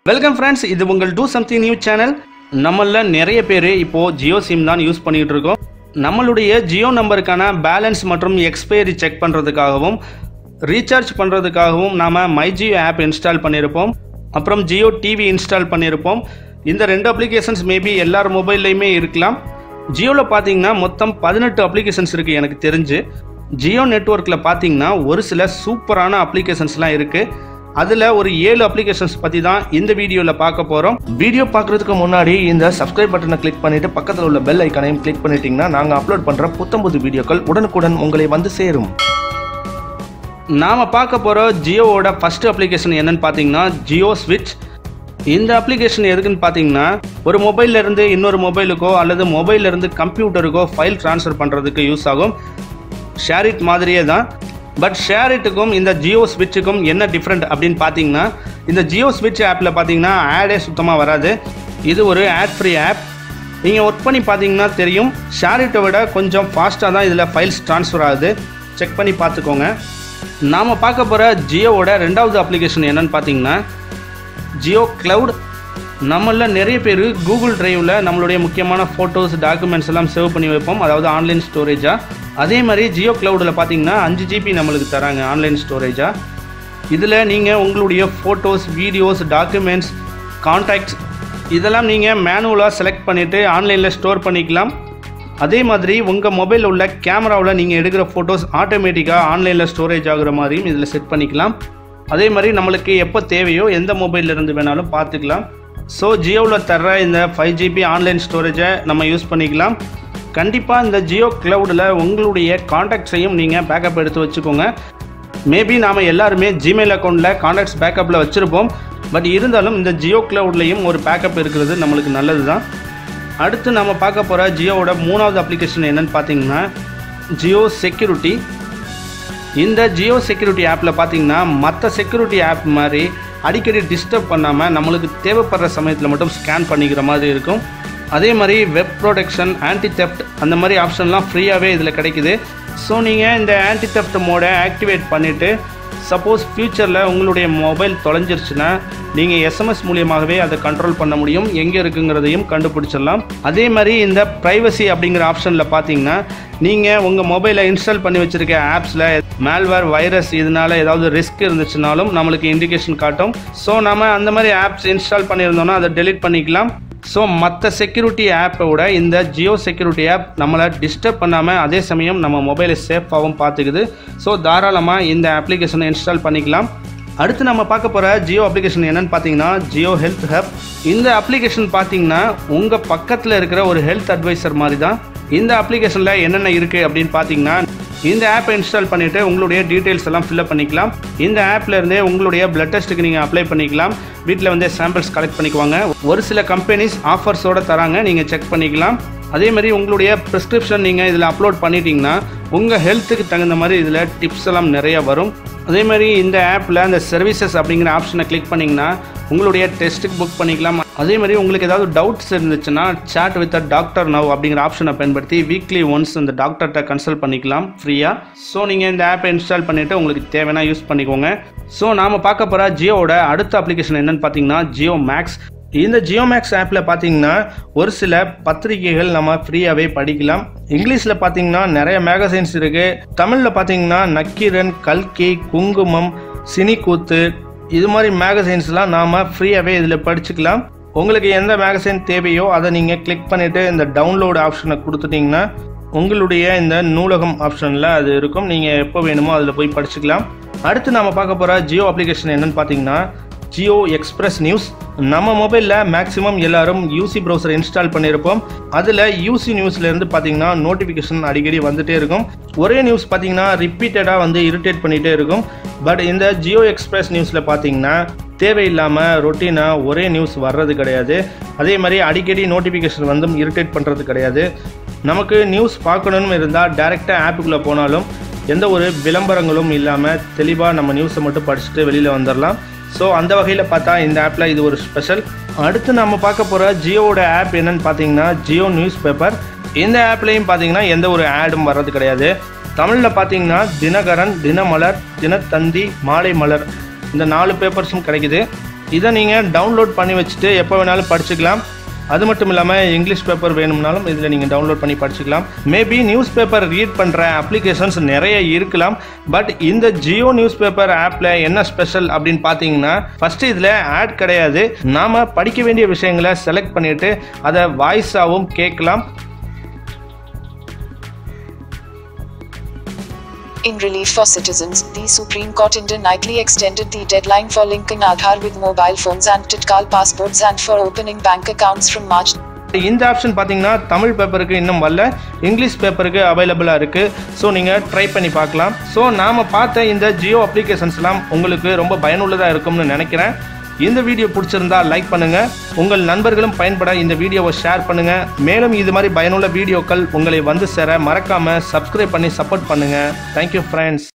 welcome friends இது உங்கள் do something new channel நம்மள நிறைய பேர் இப்போது ஜியோ சிம் தான் யூஸ் பண்ணிகிட்டு இருக்கோம் நம்மளுடைய ஜியோ நம்பருக்கான பேலன்ஸ் மற்றும் எக்ஸ்பைரி செக் பண்ணுறதுக்காகவும் ரீசார்ஜ் பண்ணுறதுக்காகவும் நாம் மை ஜியோ ஆப் இன்ஸ்டால் பண்ணியிருப்போம் அப்புறம் ஜியோ டிவி இன்ஸ்டால் பண்ணியிருப்போம் இந்த ரெண்டு அப்ளிகேஷன்ஸ் மேபி எல்லார் மொபைல்லையுமே இருக்கலாம் ஜியோவில் பார்த்தீங்கன்னா மொத்தம் பதினெட்டு அப்ளிகேஷன்ஸ் இருக்குது எனக்கு தெரிஞ்சு ஜியோ நெட்ஒர்க்கில் பார்த்தீங்கன்னா ஒரு சில சூப்பரான அப்ளிகேஷன்ஸ்லாம் இருக்குது அதில் ஒரு ஏழு அப்ளிகேஷன்ஸ் பற்றி தான் இந்த வீடியோவில் பார்க்க போகிறோம் வீடியோ பார்க்குறதுக்கு முன்னாடி இந்த சப்ஸ்கிரைப் பட்டனை கிளிக் பண்ணிட்டு பக்கத்தில் உள்ள பெல் ஐக்கானையும் கிளிக் பண்ணிட்டீங்கன்னா நாங்கள் அப்லோட் பண்ணுற புத்தம்புது வீடியோக்கள் உடனுக்குடன் உங்களை வந்து சேரும் நாம் பார்க்க போகிற ஜியோவோட ஃபர்ஸ்ட் அப்ளிகேஷன் என்னன்னு பார்த்தீங்கன்னா ஜியோ ஸ்விட்ச் இந்த அப்ளிகேஷன் எதுக்குன்னு பார்த்தீங்கன்னா ஒரு மொபைல்ல இருந்து இன்னொரு மொபைலுக்கோ அல்லது மொபைல்ல இருந்து கம்ப்யூட்டருக்கோ ஃபைல் ட்ரான்ஸ்ஃபர் பண்ணுறதுக்கு யூஸ் ஆகும் ஷேரிட் மாதிரியே தான் பட் ஷேரிட்டுக்கும் இந்த ஜியோ ஸ்விட்சுக்கும் என்ன டிஃப்ரெண்ட் அப்படின்னு பார்த்தீங்கன்னா இந்த ஜியோ ஸ்விட்ச் ஆப்பில் பார்த்தீங்கன்னா ஆடே சுத்தமாக வராது இது ஒரு ஆட் ஃப்ரீ ஆப் நீங்கள் ஒர்க் பண்ணி பார்த்தீங்கன்னா தெரியும் ஷேரிட்டை விட கொஞ்சம் ஃபாஸ்ட்டாக தான் இதில் ஃபைல்ஸ் ட்ரான்ஸ்ஃபர் ஆகுது செக் பண்ணி பார்த்துக்கோங்க நாம் பார்க்க போகிற ஜியோவோட ரெண்டாவது அப்ளிகேஷன் என்னன்னு பார்த்தீங்கன்னா ஜியோ கிளவுட் நம்மள நிறைய பேர் கூகுள் டிரைவில் நம்மளுடைய முக்கியமான ஃபோட்டோஸ் டாக்குமெண்ட்ஸ் எல்லாம் சேவ் பண்ணி வைப்போம் அதாவது ஆன்லைன் ஸ்டோரேஜாக அதே மாதிரி ஜியோ கிளவுடில் பார்த்தீங்கன்னா அஞ்சு ஜிபி நம்மளுக்கு தராங்க ஆன்லைன் ஸ்டோரேஜாக இதில் நீங்கள் உங்களுடைய ஃபோட்டோஸ் வீடியோஸ் டாக்குமெண்ட்ஸ் கான்டாக்ட்ஸ் இதெல்லாம் நீங்கள் மேனுவலாக செலக்ட் பண்ணிவிட்டு ஆன்லைனில் ஸ்டோர் பண்ணிக்கலாம் அதே மாதிரி உங்கள் மொபைலில் உள்ள கேமராவில் நீங்கள் எடுக்கிற ஃபோட்டோஸ் ஆட்டோமேட்டிக்காக ஆன்லைனில் ஸ்டோரேஜ் ஆகுற மாதிரியும் இதில் செட் பண்ணிக்கலாம் அதே மாதிரி நம்மளுக்கு எப்போ தேவையோ எந்த மொபைல்ல இருந்து வேணாலும் பார்த்துக்கலாம் ஸோ ஜியோவில் தர்ற இந்த ஃபைவ் ஜிபி ஆன்லைன் ஸ்டோரேஜை நம்ம யூஸ் பண்ணிக்கலாம் கண்டிப்பாக இந்த ஜியோ கிளவுடில் உங்களுடைய காண்டாக்ட்ஸையும் நீங்கள் பேக்கப் எடுத்து வச்சுக்கோங்க மேபி நாம் எல்லாருமே ஜிமெயில் அக்கௌண்ட்டில் காண்டாக்ட்ஸ் பேக்கப்பில் வச்சுருப்போம் பட் இருந்தாலும் இந்த ஜியோ கிளவுட்லேயும் ஒரு பேக்கப் இருக்கிறது நம்மளுக்கு நல்லது தான் அடுத்து நம்ம பார்க்க போகிற ஜியோவோட மூணாவது அப்ளிகேஷன் என்னன்னு பார்த்தீங்கன்னா ஜியோ செக்யூரிட்டி இந்த ஜியோ செக்யூரிட்டி ஆப்பில் பார்த்தீங்கன்னா மற்ற செக்யூரிட்டி ஆப் மாதிரி அடிக்கடி டிஸ்டர்ப் பண்ணாமல் நம்மளுக்கு தேவைப்படுற சமயத்தில் மட்டும் ஸ்கேன் பண்ணிக்கிற மாதிரி இருக்கும் அதே மாதிரி வெப் ப்ரொடெக்ஷன் ஆன்டி தெஃப்ட் அந்த மாதிரி ஆப்ஷன்லாம் ஃப்ரீயாகவே இதில் கிடைக்குது ஸோ நீங்கள் இந்த ஆன்டி தெஃப்ட் மோடை ஆக்டிவேட் பண்ணிவிட்டு சப்போஸ் ஃப்யூச்சரில் உங்களுடைய மொபைல் தொலைஞ்சிருச்சுன்னா நீங்கள் எஸ்எம்எஸ் மூலியமாகவே அதை கண்ட்ரோல் பண்ண முடியும் எங்கே இருக்குங்கிறதையும் கண்டுபிடிச்சிடலாம் அதே மாதிரி இந்த ப்ரைவசி அப்படிங்கிற ஆப்ஷனில் பார்த்தீங்கன்னா நீங்கள் உங்கள் மொபைலை இன்ஸ்டால் பண்ணி வச்சுருக்க ஆப்ஸில் மேல்வேர் வைரஸ் இதனால ஏதாவது ரிஸ்க் இருந்துச்சுனாலும் நம்மளுக்கு இண்டிகேஷன் காட்டும் ஸோ நம்ம அந்த மாதிரி ஆப்ஸ் இன்ஸ்டால் பண்ணியிருந்தோம்னா அதை டெலீட் பண்ணிக்கலாம் ஸோ மற்ற செக்யூரிட்டி ஆப்போட இந்த ஜியோ செக்யூரிட்டி ஆப் நம்மளை டிஸ்டர்ப் பண்ணாமல் அதே சமயம் நம்ம மொபைலை சேஃபாகவும் பார்த்துக்குது ஸோ தாராளமாக இந்த அப்ளிகேஷனை இன்ஸ்டால் பண்ணிக்கலாம் அடுத்து நம்ம பார்க்க போகிற ஜியோ அப்ளிகேஷன் என்னன்னு பார்த்தீங்கன்னா ஜியோ ஹெல்த் ஹப் இந்த அப்ளிகேஷன் பார்த்தீங்கன்னா உங்கள் பக்கத்தில் இருக்கிற ஒரு ஹெல்த் அட்வைசர் மாதிரி தான் இந்த அப்ளிகேஷனில் என்னென்ன இருக்குது அப்படின்னு பார்த்தீங்கன்னா இந்த ஆப்பை இன்ஸ்டால் பண்ணிவிட்டு உங்களுடைய டீட்டெயில்ஸ் எல்லாம் ஃபில்அப் பண்ணிக்கலாம் இந்த ஆப்பில் இருந்தே உங்களுடைய பிளட் டெஸ்ட்டுக்கு நீங்கள் அப்ளை பண்ணிக்கலாம் வீட்டில் வந்து சாம்பிள்ஸ் கலெக்ட் பண்ணிக்குவாங்க ஒரு சில கம்பெனிஸ் ஆஃபர்ஸோடு தராங்க நீங்கள் செக் பண்ணிக்கலாம் அதே மாதிரி உங்களுடைய ப்ரிஸ்கிரிப்ஷன் நீங்கள் இதில் அப்லோட் பண்ணிட்டீங்கன்னா உங்கள் ஹெல்த்துக்கு தகுந்த மாதிரி இதில் டிப்ஸ் எல்லாம் நிறைய வரும் அதே மாதிரி இந்த ஆப்பில் அந்த சர்வீசஸ் அப்படிங்கிற ஆப்ஷனை கிளிக் பண்ணிங்கன்னா உங்களுடைய டெஸ்ட்டுக்கு புக் பண்ணிக்கலாம் அதே மாதிரி உங்களுக்கு ஏதாவது டவுட்ஸ் இருந்துச்சுன்னா chat with a doctor now அப்படிங்கிற ஆப்ஷனை பயன்படுத்தி வீக்லி ஒன்ஸ் இந்த டாக்டர்கிட்ட கன்சல்ட் பண்ணிக்கலாம் ஃப்ரீயாக ஸோ நீங்கள் இந்த ஆப்பை இன்ஸ்டால் பண்ணிவிட்டு உங்களுக்கு தேவைன்னா யூஸ் பண்ணிக்கோங்க ஸோ நாம் பார்க்க போகிற ஜியோவோட அடுத்த அப்ளிகேஷன் என்னன்னு பார்த்தீங்கன்னா ஜியோ மேக்ஸ் இந்த ஜியோ மேக்ஸ் ஆப்பில் பார்த்தீங்கன்னா ஒரு சில பத்திரிகைகள் நம்ம ஃப்ரீயாகவே படிக்கலாம் இங்கிலீஷில் பார்த்தீங்கன்னா நிறைய மேகசைன்ஸ் இருக்குது தமிழில் பார்த்தீங்கன்னா நக்கீரன் கல்கி குங்குமம் சினிக்கூத்து இது மாதிரி மேகசைன்ஸ்லாம் நாம் ஃப்ரீயாகவே இதில் படிச்சுக்கலாம் உங்களுக்கு எந்த மேகசைன் தேவையோ அதை நீங்கள் கிளிக் பண்ணிவிட்டு இந்த டவுன்லோட் ஆப்ஷனை கொடுத்துட்டிங்கன்னா உங்களுடைய இந்த நூலகம் ஆப்ஷனில் அது இருக்கும் நீங்கள் எப்போ வேணுமோ அதில் போய் படிச்சுக்கலாம் அடுத்து நம்ம பார்க்க போகிற ஜியோ அப்ளிகேஷன் என்னன்னு பார்த்தீங்கன்னா ஜியோ எக்ஸ்பிரஸ் நியூஸ் நம்ம மொபைலில் மேக்ஸிமம் எல்லாரும் யூசி ப்ரௌசர் இன்ஸ்டால் பண்ணியிருப்போம் அதில் யூசி நியூஸ்லேருந்து பார்த்தீங்கன்னா நோட்டிஃபிகேஷன் அடிக்கடி வந்துட்டே இருக்கும் ஒரே நியூஸ் பார்த்தீங்கன்னா ரிப்பீட்டடாக வந்து இரிட்டேட் பண்ணிகிட்டே இருக்கும் பட் இந்த ஜியோ எக்ஸ்பிரஸ் நியூஸில் பார்த்தீங்கன்னா தேவையில்லாமல் ரொட்டீனாக ஒரே நியூஸ் வர்றது கிடையாது அதே மாதிரி அடிக்கடி நோட்டிஃபிகேஷன் வந்தும் இரிட்டேட் பண்ணுறது கிடையாது நமக்கு நியூஸ் பார்க்கணும்னு இருந்தால் டேரெக்டாக ஆப்புக்குள்ளே போனாலும் எந்த ஒரு விளம்பரங்களும் இல்லாமல் தெளிவாக நம்ம நியூஸை மட்டும் படிச்சுட்டு வெளியில் வந்துடலாம் ஸோ அந்த வகையில் பார்த்தா இந்த ஆப்பில் இது ஒரு ஸ்பெஷல் அடுத்து நம்ம பார்க்க போகிற ஜியோவோட ஆப் என்னன்னு பார்த்தீங்கன்னா ஜியோ நியூஸ் பேப்பர் இந்த ஆப்லேயும் பார்த்தீங்கன்னா எந்த ஒரு ஆடும் வர்றது கிடையாது தமிழில் பார்த்தீங்கன்னா தினகரன் தினமலர் தினத்தந்தி மாலை மலர் இந்த நாலு பேப்பர்ஸும் கிடைக்குது இதை நீங்கள் டவுன்லோட் பண்ணி வச்சுட்டு எப்போ வேணாலும் படிச்சுக்கலாம் அது மட்டும் இல்லாமல் இங்கிலீஷ் பேப்பர் வேணும்னாலும் இதில் நீங்கள் டவுன்லோட் பண்ணி படிச்சுக்கலாம் மேபி நியூஸ் பேப்பர் ரீட் பண்ணுற அப்ளிகேஷன்ஸ் நிறைய இருக்கலாம் பட் இந்த ஜியோ நியூஸ் பேப்பர் ஆப்பில் என்ன ஸ்பெஷல் அப்படின்னு பார்த்தீங்கன்னா ஃபஸ்ட்டு இதில் ஆட் கிடையாது நாம் படிக்க வேண்டிய விஷயங்களை செலக்ட் பண்ணிவிட்டு அதை வாய்ஸாகவும் கேட்கலாம் In relief for citizens, the Supreme Court independently extended the deadline for linking Aadhaar with mobile phones and Tatkal passports and for opening bank accounts from March இந்த ஆப்ஷன் பார்த்தீங்கன்னா தமிழ் பேப்பருக்கு இன்னும் வரல இங்கிலீஷ் பேப்பருக்கு அவைலபிளாக இருக்குது ஸோ நீங்கள் ட்ரை பண்ணி பார்க்கலாம் ஸோ நாம் பார்த்த இந்த ஜியோ அப்ளிகேஷன்ஸ்லாம் உங்களுக்கு ரொம்ப பயனுள்ளதாக இருக்கும்னு நினைக்கிறேன் இந்த வீடியோ பிடிச்சிருந்தா லைக் பண்ணுங்கள் உங்கள் நண்பர்களும் பயன்பட இந்த வீடியோவை ஷேர் பண்ணுங்கள் மேலும் இது மாதிரி பயனுள்ள வீடியோக்கள் உங்களை வந்து சேர மறக்காமல் சப்ஸ்கிரைப் பண்ணி சப்போர்ட் பண்ணுங்கள் தேங்க்யூ ஃப்ரெண்ட்ஸ்